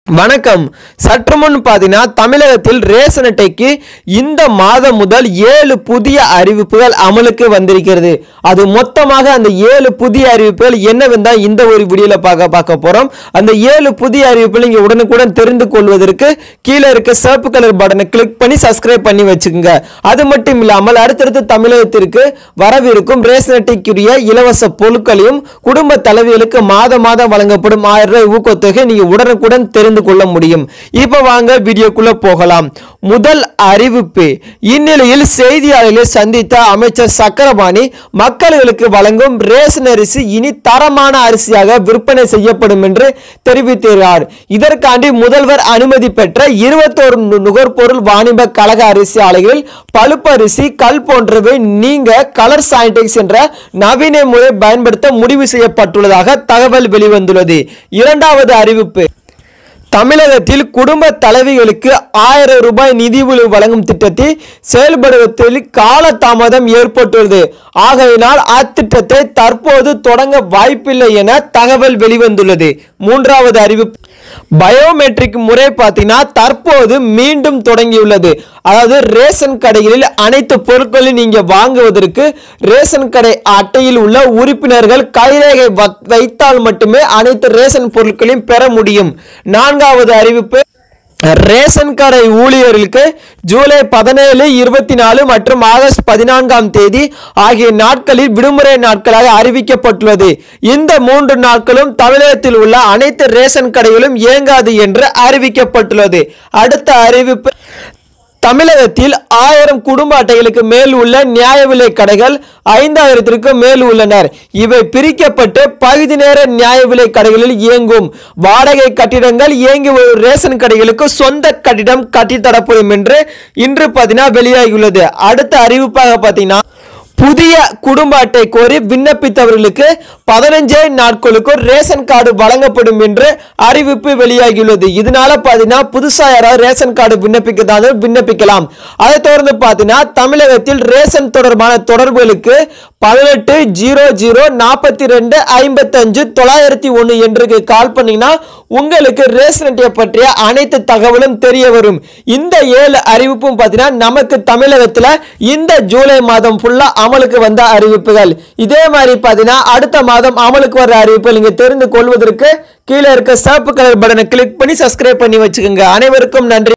வணக்கம் சற்று முன் பார்த்தீங்கன்னா தமிழகத்தில் ரேஷன் அட்டைக்கு இந்த மாதம் முதல் ஏழு புதிய அறிவிப்புகள் அமலுக்கு வந்திருக்கிறது அது மொத்தமாக அந்த ஏழு புதிய அறிவிப்புகள் என்னவென்று தான் இந்த ஒரு வீடியோல பார்க்க பார்க்க போறோம் அந்த ஏழு புதிய அறிவிப்புகள் நீங்க உடனுக்குடன் தெரிந்து கொள்வதற்கு கீழே இருக்க சிவப்பு கலர் பட்டனை கிளிக் பண்ணி சப்ஸ்கிரைப் பண்ணி வச்சுக்கோங்க அது மட்டும் இல்லாமல் அடுத்தடுத்து தமிழகத்திற்கு வரவிருக்கும் ரேஷன் அட்டைக்குரிய இலவச பொருட்களையும் குடும்ப தலைவிகளுக்கு மாதம் மாதம் வழங்கப்படும் ஆயிரம் ரூபாய் ஊக்கத்தொகை நீங்க உடனுக்குடன் தெரிந்து கொள்ள முடியும் இப்ப வாங்க வீடியோக்குள்ள போகலாம் முதல் அறிவிப்பு இந்நிலையில் செய்தியாளர்களை சந்தித்த அமைச்சர் சக்கரபாணி மக்களுக்கு வழங்கும் ரேஷன் அரிசி இனி தரமான அரிசியாக விற்பனை செய்யப்படும் என்று தெரிவித்தார் இதற்காண்டி முதல்வர் அனுமதி பெற்ற இருபத்தோரு நு- நுகர்பொருள் வாணிப கழக அரிசி ஆலைகளில் பழுப்பு அரிசி கல் போன்றவை நீங்க கலர் சானிடைஸ் என்ற நவீன முறை பயன்படுத்த முடிவு செய்யப்பட்டுள்ளதாக தகவல் வெளிவந்துள்ளது இரண்டாவது அறிவிப்பு தமிழகத்தில் குடும்ப தலைவிகளுக்கு ஆயிரம் ரூபாய் நிதி உதவி வழங்கும் திட்டத்தை செயல்படுவதில் காலதாமதம் ஏற்பட்டுள்ளது ஆகையினால் அத்திட்டத்தை தற்போது தொடங்க வாய்ப்பில்லை என தகவல் வெளிவந்துள்ளது மூன்றாவது அறிவிப்பு பயோமெட்ரிக் முறை பார்த்தீங்கன்னா தற்போது மீண்டும் தொடங்கியுள்ளது அதாவது ரேஷன் கடைகளில் அனைத்து பொருட்களையும் நீங்க வாங்குவதற்கு ரேஷன் கடை அட்டையில் உள்ள உறுப்பினர்கள் கைரேகை வ- வைத்தால் மட்டுமே அனைத்து ரேஷன் பொருட்களையும் பெற முடியும் நான்காவது அறிவிப்பு ரேஷன் கடை ஊழியர்களுக்கு ஜூலை பதினேழு இருபத்தி நாலு மற்றும் ஆகஸ்ட் பதினான்காம் தேதி ஆகிய நாட்களில் விடுமுறை நாட்களாக அறிவிக்கப்பட்டுள்ளது இந்த மூன்று நாட்களும் தமிழகத்தில் உள்ள அனைத்து ரேஷன் கடைகளும் இயங்காது என்று அறிவிக்கப்பட்டுள்ளது அடுத்த அறிவிப்பு தமிழகத்தில் ஆயிரம் குடும்ப அட்டைகளுக்கு மேல் உள்ள நியாய விலை கடைகள் ஐந்தாயிரத்திற்கும் மேல் உள்ளனர் இவை பிரிக்கப்பட்டு பகுதி நேர நியாய விலை கடைகளில் இயங்கும் வாடகை கட்டிடங்கள் இயங்கி வரும் ரேஷன் கடைகளுக்கு சொந்த கட்டிடம் கட்டித்தரப்படும் என்று இன்று பார்த்தீங்கன்னா வெளியாகியுள்ளது அடுத்த அறிவிப்பாக பார்த்தீங்கன்னா புதிய குடும்ப அட்டை கோரி விண்ணப்பித்தவர்களுக்கு பதினஞ்சே நாட்களுக்கு ரேஷன் கார்டு வழங்கப்படும் என்று அறிவிப்பு வெளியாகியுள்ளது இதனால பார்த்தீங்கன்னா புதுசா யாராவது ரேஷன் கார்டு விண்ணப்பிக்கிறதாலும் விண்ணப்பிக்கலாம் அதை தொடர்ந்து பார்த்தீங்கன்னா தமிழகத்தில் ரேஷன் தொடர்பான தொடர்புகளுக்கு பதினெட்டு ஜீரோ ஜீரோ நாற்பத்தி ரெண்டு ஐம்பத்தஞ்சு தொள்ளாயிரத்தி ஒன்று என்று கால் பண்ணீங்கன்னா உங்களுக்கு ரேஷன் அட்டையை பற்றிய அனைத்து தகவலும் தெரிய வரும் இந்த ஏழு அறிவிப்பும் பார்த்தீங்கன்னா நமக்கு தமிழகத்தில் இந்த ஜூலை மாதம் ஃபுல்லா அமலுக்கு வந்த அறிவிப்புகள் இதே மாதிரி பார்த்தீங்கன்னா அடுத்த மாதம் அமலுக்கு வர அறிவிப்புகள் நீங்க தெரிந்து கொள்வதற்கு கீழே இருக்க சிவப்பு கலர் பட்டனை கிளிக் பண்ணி சப்ஸ்கிரைப் பண்ணி வச்சுக்கோங்க அனைவருக்கும் நன்றி